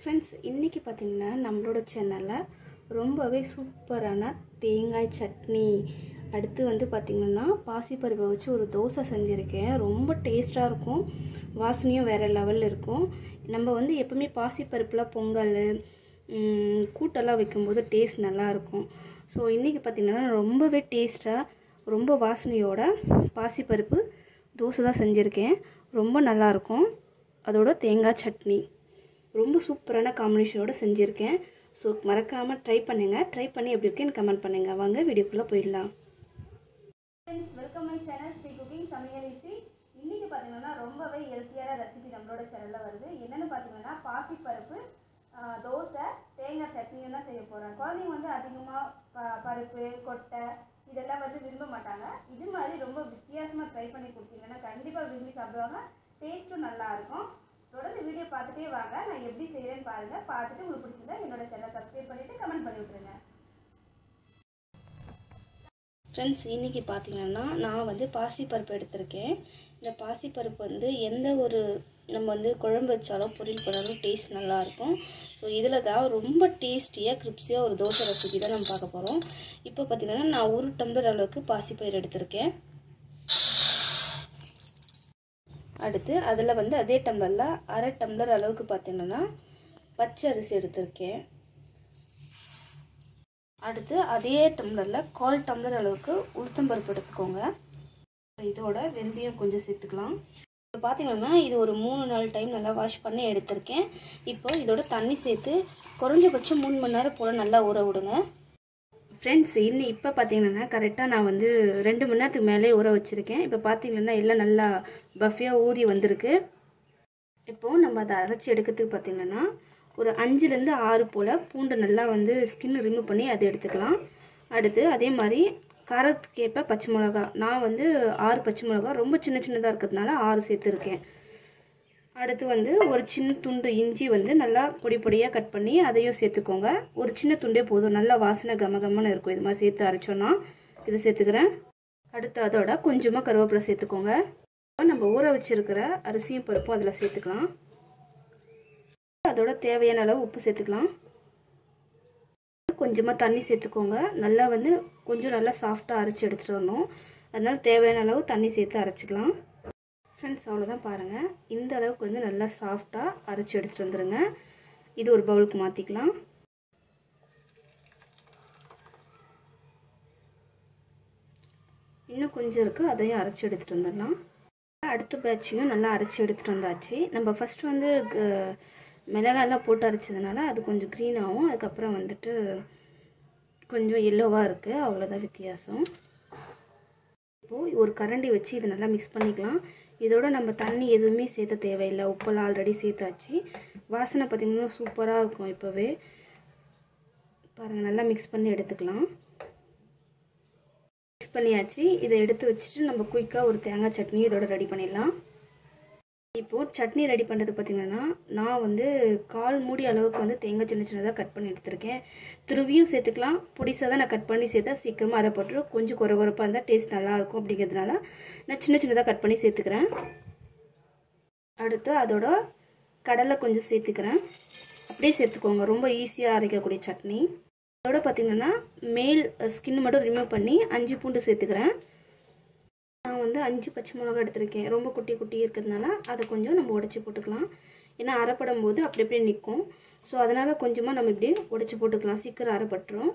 friends இன்றைக்கி பார்த்திங்கன்னா நம்மளோட சேனலில் ரொம்பவே சூப்பரான தேங்காய் சட்னி அடுத்து வந்து பார்த்திங்கன்னா பாசிப்பருப்பை வச்சு ஒரு தோசை செஞ்சுருக்கேன் ரொம்ப டேஸ்ட்டாக இருக்கும் வாசனையும் வேறு லெவலில் இருக்கும் நம்ம வந்து எப்பவுமே பாசிப்பருப்பில் பொங்கல் ம், கூட்டெல்லாம் வைக்கும்போது டேஸ்ட் நல்லாயிருக்கும் ஸோ இன்றைக்கி பார்த்திங்கன்னா ரொம்பவே டேஸ்ட்டாக ரொம்ப வாசனையோட பாசிப்பருப்பு தோசை தான் செஞ்சுருக்கேன் ரொம்ப நல்லாயிருக்கும் அதோட தேங்காய் சட்னி ரொம்ப சூப்பரான காம்பினேஷனோட செஞ்சுருக்கேன் ஸோ மறக்காமல் ட்ரை பண்ணுங்கள் ட்ரை பண்ணி எப்படி இருக்குன்னு கமெண்ட் பண்ணுங்கள் வாங்க வீடியோக்குள்ளே போயிடலாம் welcome my channel Sri cooking சமையல் ஈஸி இன்றைக்கி பார்த்தீங்கன்னா ரொம்பவே ஹெல்த்தியான ரெசிபி நம்மளோட சேனலில் வருது என்னென்னு பார்த்தீங்கன்னா பாசிப்பருப்பு ஆஹ், தோசை தேங்காய் சட்னியும் தான் செய்ய போகிறேன் குழந்தைங்க வந்து அதிகமாக ப பருப்பு கொட்டை இதெல்லாம் வந்து விரும்ப மாட்டாங்க இது மாதிரி ரொம்ப வித்தியாசமாக ட்ரை பண்ணி கொடுத்தீங்கன்னா கண்டிப்பாக விரும்பி சாப்பிடுவாங்க டேஸ்ட்டும் நல்லா இருக்கும் தொடர்ந்து வீடியோ பார்த்துட்டே வாங்க நான் எப்படி செய்கிறேன்னு பாருங்கள் பார்த்துட்டு உங்களுக்கு பிடிச்சிருந்தா என்னோட சேனலை சப்ஸ்கிரைப் பண்ணிவிட்டு கமெண்ட் பண்ணி விட்ருங்க ஃப்ரெண்ட்ஸ் இன்றைக்கி பார்த்தீங்கன்னா நான் வந்து பாசிப்பருப்பு எடுத்திருக்கேன் இந்த பாசிப்பருப்பு வந்து எந்த ஒரு நம்ம வந்து குழம்பு வச்சாலும் பொரியல் பண்ணாலும் டேஸ்ட் நல்லாயிருக்கும் ஸோ இதில் தான் ரொம்ப டேஸ்டியாக கிரிப்ஸியாக ஒரு தோசை ரெசிபி தான் நம்ம பார்க்க போகிறோம் இப்போ பார்த்தீங்கன்னா நான் ஒரு டம்ளர் அளவுக்கு பாசிப்பயிர் எடுத்திருக்கேன் அடுத்து அதில் வந்து அதே டம்ளரில் அரை டம்ளர் அளவுக்கு பார்த்தீங்கன்னா பச்சை அரிசி எடுத்திருக்கேன் அடுத்து அதே டம்ளரில் கால் டம்ளர் அளவுக்கு உளுத்தம்பருப்பு எடுத்துக்கோங்க இதோட வெந்தயம் கொஞ்சம் சேர்த்துக்கலாம் இப்போ பார்த்தீங்கன்னா இது ஒரு மூணு நாலு டைம் நல்லா வாஷ் பண்ணி எடுத்திருக்கேன் இப்போ இதோட தண்ணி சேர்த்து குறைஞ்சபட்சம் மூணு மணி நேரம் போல் நல்லா ஊற விடுங்க ஃப்ரெண்ட்ஸ் இன்னும் இப்போ பார்த்தீங்கன்னா கரெக்டாக நான் வந்து ரெண்டு மணி நேரத்துக்கு மேலே ஊற வச்சுருக்கேன் இப்போ பார்த்தீங்கன்னா எல்லாம் நல்லா பஃபியாக ஊறி வந்திருக்கு இப்போது நம்ம அதை அரைச்சி எடுக்கிறதுக்கு பார்த்தீங்கன்னா ஒரு அஞ்சுலேருந்து ஆறு போல் பூண்டு நல்லா வந்து ஸ்கின் ரிமூவ் பண்ணி அதை எடுத்துக்கலாம் அடுத்து அதே மாதிரி காரத்துக்கு ஏற்ப பச்சை மிளகா நான் வந்து ஆறு பச்சை மிளகா ரொம்ப சின்ன சின்னதாக இருக்கிறதுனால ஆறு சேர்த்துருக்கேன் அடுத்து வந்து ஒரு சின்ன துண்டு இஞ்சி வந்து நல்லா பொடி பொடியாக கட் பண்ணி அதையும் சேர்த்துக்கோங்க ஒரு சின்ன துண்டே போதும் நல்லா வாசனை கம கமன்னு இருக்கும் இது மாதிரி சேர்த்து அரைச்சோன்னா இதை சேர்த்துக்கிறேன் அடுத்து அதோட கொஞ்சமாக கருவேப்பிலை சேர்த்துக்கோங்க நம்ம ஊற வச்சிருக்கிற அரிசியும் பருப்பும் அதில் சேர்த்துக்கலாம் அதோட தேவையான அளவு உப்பு சேர்த்துக்கலாம் கொஞ்சமாக தண்ணி சேர்த்துக்கோங்க நல்லா வந்து கொஞ்சம் நல்லா சாஃப்டாக அரைச்சி எடுத்துகிட்டு வரணும் அதனால் தேவையான அளவு தண்ணி சேர்த்து அரைச்சிக்கலாம் ஃப்ரெண்ட்ஸ் அவ்வளோதான் பாருங்கள் இந்த அளவுக்கு வந்து நல்லா சாஃப்டாக அரைச்சி எடுத்துகிட்டு வந்துடுங்க இது ஒரு பவுலுக்கு மாற்றிக்கலாம் இன்னும் கொஞ்சம் இருக்குது அதையும் அரைச்சி எடுத்துகிட்டு வந்துடலாம் அடுத்த பேட்சையும் நல்லா அரைச்சி எடுத்துகிட்டு வந்தாச்சு நம்ம ஃபஸ்ட் வந்து க- மிளகாயெல்லாம் போட்டு அரைச்சதுனால அது கொஞ்சம் க்ரீன் ஆகும் அதுக்கப்புறம் வந்துட்டு கொஞ்சம் எல்லோவாக இருக்குது அவ்வளோதான் வித்தியாசம் இப்போது ஒரு கரண்டி வச்சு இதை நல்லா மிக்ஸ் பண்ணிக்கலாம் இதோட நம்ம தண்ணி எதுவுமே சேர்த்த தேவையில்லை உப்பெல்லாம் ஆல்ரெடி சேர்த்தாச்சு வாசனை பார்த்திங்கன்னா சூப்பராக இருக்கும் இப்போவே பாருங்கள் நல்லா மிக்ஸ் பண்ணி எடுத்துக்கலாம் மிக்ஸ் பண்ணியாச்சு இதை எடுத்து வச்சுட்டு நம்ம குயிக்காக ஒரு தேங்காய் சட்னி இதோட ரெடி பண்ணிடலாம் இப்போது சட்னி ரெடி பண்ணுறது பார்த்திங்கன்னா நான் வந்து கால் மூடி அளவுக்கு வந்து தேங்காய் சின்ன சின்னதாக கட் பண்ணி எடுத்திருக்கேன் துருவியும் சேர்த்துக்கலாம் பொடிசாக தான் நான் கட் பண்ணி சேர்த்தா சீக்கிரமாக அரைப்பட்டுரும் கொஞ்சம் குறை குறைப்பாக இருந்தால் டேஸ்ட் நல்லாயிருக்கும் அப்படிங்கிறதுனால நான் சின்ன சின்னதாக கட் பண்ணி சேர்த்துக்கிறேன் அடுத்து அதோட கடலை கொஞ்சம் சேர்த்துக்கிறேன் அப்படியே சேர்த்துக்கோங்க ரொம்ப ஈஸியாக அரைக்கக்கூடிய சட்னி அதோட பார்த்திங்கன்னா மேல் ஸ்கின் மட்டும் ரிமூவ் பண்ணி அஞ்சு பூண்டு சேர்த்துக்கிறேன் நான் வந்து அஞ்சு பச்சை மிளகா எடுத்திருக்கேன் ரொம்ப குட்டி குட்டி இருக்கிறதுனால அதை கொஞ்சம் நம்ம உடச்சி போட்டுக்கலாம் ஏன்னா அரைப்படும் போது அப்படி அப்படியே நிற்கும் ஸோ அதனால் கொஞ்சமாக நம்ம இப்படி உடச்சி போட்டுக்கலாம் சீக்கிரம் அரைப்பட்டுரும்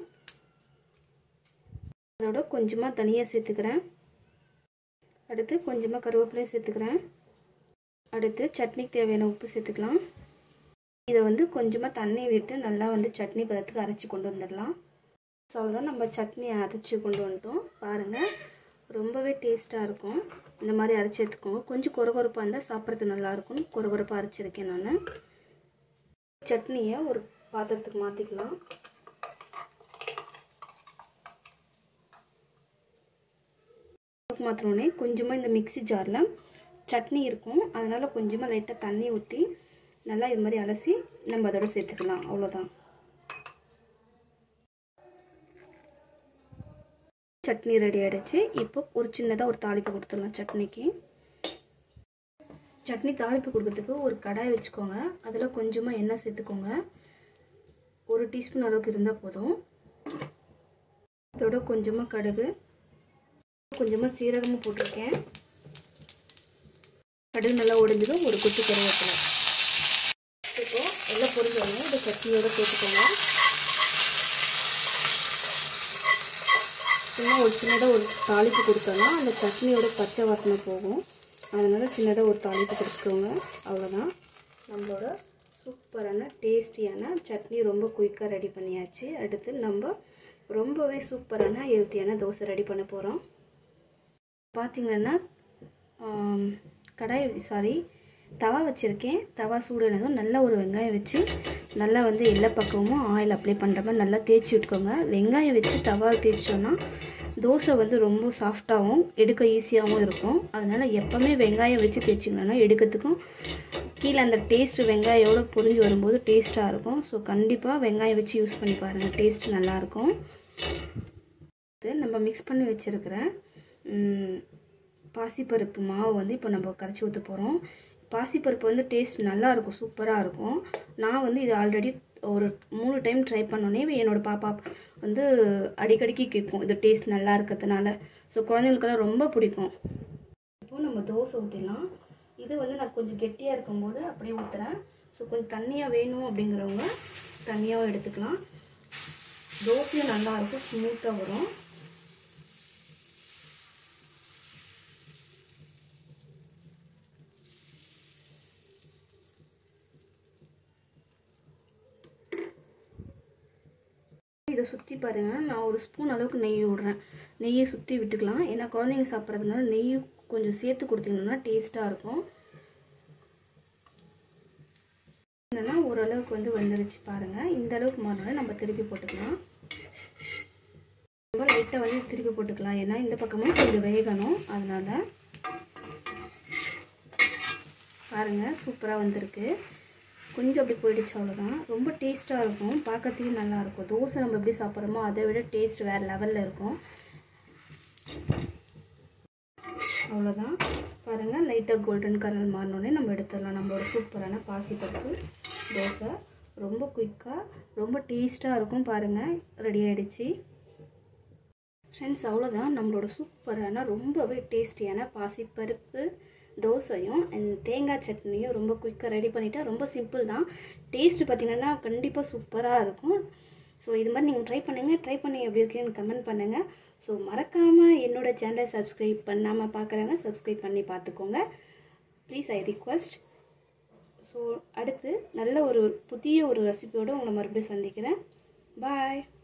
அதோட கொஞ்சமாக தனியாக சேர்த்துக்கிறேன் அடுத்து கொஞ்சமாக கருவேப்பிலையும் சேர்த்துக்கிறேன் அடுத்து சட்னிக்கு தேவையான உப்பு சேர்த்துக்கலாம் இதை வந்து கொஞ்சமாக தண்ணி விட்டு நல்லா வந்து சட்னி பதத்துக்கு அரைச்சி கொண்டு வந்துடலாம் ஸோ அவ்வளோதான் நம்ம சட்னி அரைச்சி கொண்டு வந்துட்டோம் பாருங்கள் ரொம்பவே டேஸ்ட்டாக இருக்கும் இந்த மாதிரி அரைச்சி எடுத்துக்கோங்க கொஞ்சம் கொரகொரப்பாக இருந்தால் சாப்பிட்றது நல்லாயிருக்கும் கொரகொரப்பாக அரைச்சிருக்கேன் நான் சட்னியை ஒரு பாத்திரத்துக்கு மாற்றிக்கலாம் மாற்றினோடனே கொஞ்சமாக இந்த மிக்ஸி ஜாரில் சட்னி இருக்கும் அதனால் கொஞ்சமாக லைட்டாக தண்ணி ஊற்றி நல்லா இது மாதிரி அலசி நம்ம அதோட சேர்த்துக்கலாம் அவ்வளோதான் சட்னி ரெடி ஆகிடுச்சு இப்போ ஒரு சின்னதாக ஒரு தாளிப்பு கொடுத்துடலாம் சட்னிக்கு சட்னி தாளிப்பு கொடுக்கறதுக்கு ஒரு கடாய் வச்சுக்கோங்க அதில் கொஞ்சமாக எண்ணெய் சேர்த்துக்கோங்க ஒரு டீஸ்பூன் அளவுக்கு இருந்தால் போதும் இதோட கொஞ்சமாக கடுகு கொஞ்சமாக சீரகமும் போட்டிருக்கேன் கடுகு நல்லா உடைஞ்சதும் ஒரு குத்து கருவேப்பிலை இப்போ எல்லாம் பொரிஞ்சோடனே இந்த சட்னியோட சேர்த்துக்கோங்க சும்மா ஒரு சின்னதாக ஒரு தாளிப்பு கொடுத்தோன்னா அந்த சட்னியோட பச்சை வாசனை போகும் அதனால் சின்னதாக ஒரு தாளிப்பு கொடுத்துக்கோங்க அவ்வளோதான் நம்மளோட சூப்பரான டேஸ்டியான சட்னி ரொம்ப குயிக்காக ரெடி பண்ணியாச்சு அடுத்து நம்ம ரொம்பவே சூப்பரான ஹெல்த்தியான தோசை ரெடி பண்ண போகிறோம் பார்த்திங்கன்னா கடாய் சாரி தவா வச்சுருக்கேன் தவா சூடுனதும் நல்ல ஒரு வெங்காயம் வச்சு நல்லா வந்து எல்லா பக்கமும் ஆயில் அப்ளை பண்ணுற மாதிரி நல்லா தேய்ச்சி விட்டுக்கோங்க வெங்காயம் வச்சு தவா தேய்ச்சோன்னா தோசை வந்து ரொம்ப சாஃப்டாகவும் எடுக்க ஈஸியாகவும் இருக்கும் அதனால் எப்போவுமே வெங்காயம் வச்சு தேய்ச்சிங்கன்னா எடுக்கிறதுக்கும் கீழே அந்த டேஸ்ட்டு வெங்காயோட பொரிஞ்சு வரும்போது டேஸ்ட்டாக இருக்கும் ஸோ கண்டிப்பாக வெங்காயம் வச்சு யூஸ் பண்ணி பாருங்கள் டேஸ்ட் நல்லாயிருக்கும் நம்ம மிக்ஸ் பண்ணி வச்சுருக்கிற பாசிப்பருப்பு மாவு வந்து இப்போ நம்ம கரைச்சி ஊற்ற போகிறோம் பாசிப்பருப்பு வந்து டேஸ்ட் நல்லாயிருக்கும் சூப்பராக இருக்கும் நான் வந்து இது ஆல்ரெடி ஒரு மூணு டைம் ட்ரை பண்ணோன்னே என்னோடய பாப்பா வந்து அடிக்கடிக்கு கேட்கும் இது டேஸ்ட் நல்லா இருக்கிறதுனால ஸோ குழந்தைங்களுக்கெல்லாம் ரொம்ப பிடிக்கும் இப்போது நம்ம தோசை ஊற்றிடலாம் இது வந்து நான் கொஞ்சம் கெட்டியாக இருக்கும்போது அப்படியே ஊற்றுறேன் ஸோ கொஞ்சம் தண்ணியாக வேணும் அப்படிங்கிறவங்க தண்ணியாகவும் எடுத்துக்கலாம் தோசையும் நல்லாயிருக்கும் ஸ்மூத்தாக வரும் இதை சுற்றி பாருங்கள் நான் ஒரு ஸ்பூன் அளவுக்கு நெய் விடுறேன் நெய்யை சுற்றி விட்டுக்கலாம் ஏன்னா குழந்தைங்க சாப்பிட்றதுனால நெய் கொஞ்சம் சேர்த்து கொடுத்தீங்கன்னா டேஸ்ட்டாக இருக்கும் என்னென்னா ஓரளவுக்கு வந்து வந்துருச்சு பாருங்கள் இந்த அளவுக்கு மாறினோட நம்ம திருப்பி போட்டுக்கலாம் ரொம்ப லைட்டாக வந்து திருப்பி போட்டுக்கலாம் ஏன்னா இந்த பக்கமும் கொஞ்சம் வேகணும் அதனால் பாருங்கள் சூப்பராக வந்திருக்கு கொஞ்சம் அப்படி போயிடுச்சு அவ்வளோதான் ரொம்ப டேஸ்ட்டாக இருக்கும் பார்க்கறதுக்கு நல்லாயிருக்கும் தோசை நம்ம எப்படி சாப்பிட்றோமோ அதை விட டேஸ்ட் வேறு லெவலில் இருக்கும் அவ்வளோதான் பாருங்கள் லைட்டாக கோல்டன் கலர் மாறினோடனே நம்ம எடுத்துடலாம் நம்மளோட சூப்பரான பாசிப்பருப்பு தோசை ரொம்ப குயிக்காக ரொம்ப டேஸ்ட்டாக இருக்கும் பாருங்கள் ரெடி ஆகிடுச்சு ஃப்ரெண்ட்ஸ் அவ்வளோதான் நம்மளோட சூப்பரான ரொம்பவே டேஸ்டியான பாசிப்பருப்பு தோசையும் அண்ட் தேங்காய் சட்னியும் ரொம்ப குயிக்காக ரெடி பண்ணிவிட்டேன் ரொம்ப சிம்பிள் தான் டேஸ்ட்டு பார்த்திங்கன்னா கண்டிப்பாக சூப்பராக இருக்கும் ஸோ இது மாதிரி நீங்கள் ட்ரை பண்ணுங்கள் ட்ரை பண்ணி எப்படி இருக்குன்னு கமெண்ட் பண்ணுங்கள் ஸோ மறக்காமல் என்னோடய சேனலை சப்ஸ்கிரைப் பண்ணாமல் பார்க்குறவங்க சப்ஸ்கிரைப் பண்ணி பார்த்துக்கோங்க ப்ளீஸ் ஐ ரிக்வஸ்ட் ஸோ அடுத்து நல்ல ஒரு புதிய ஒரு ரெசிபியோடு உங்களை மறுபடியும் சந்திக்கிறேன் பாய்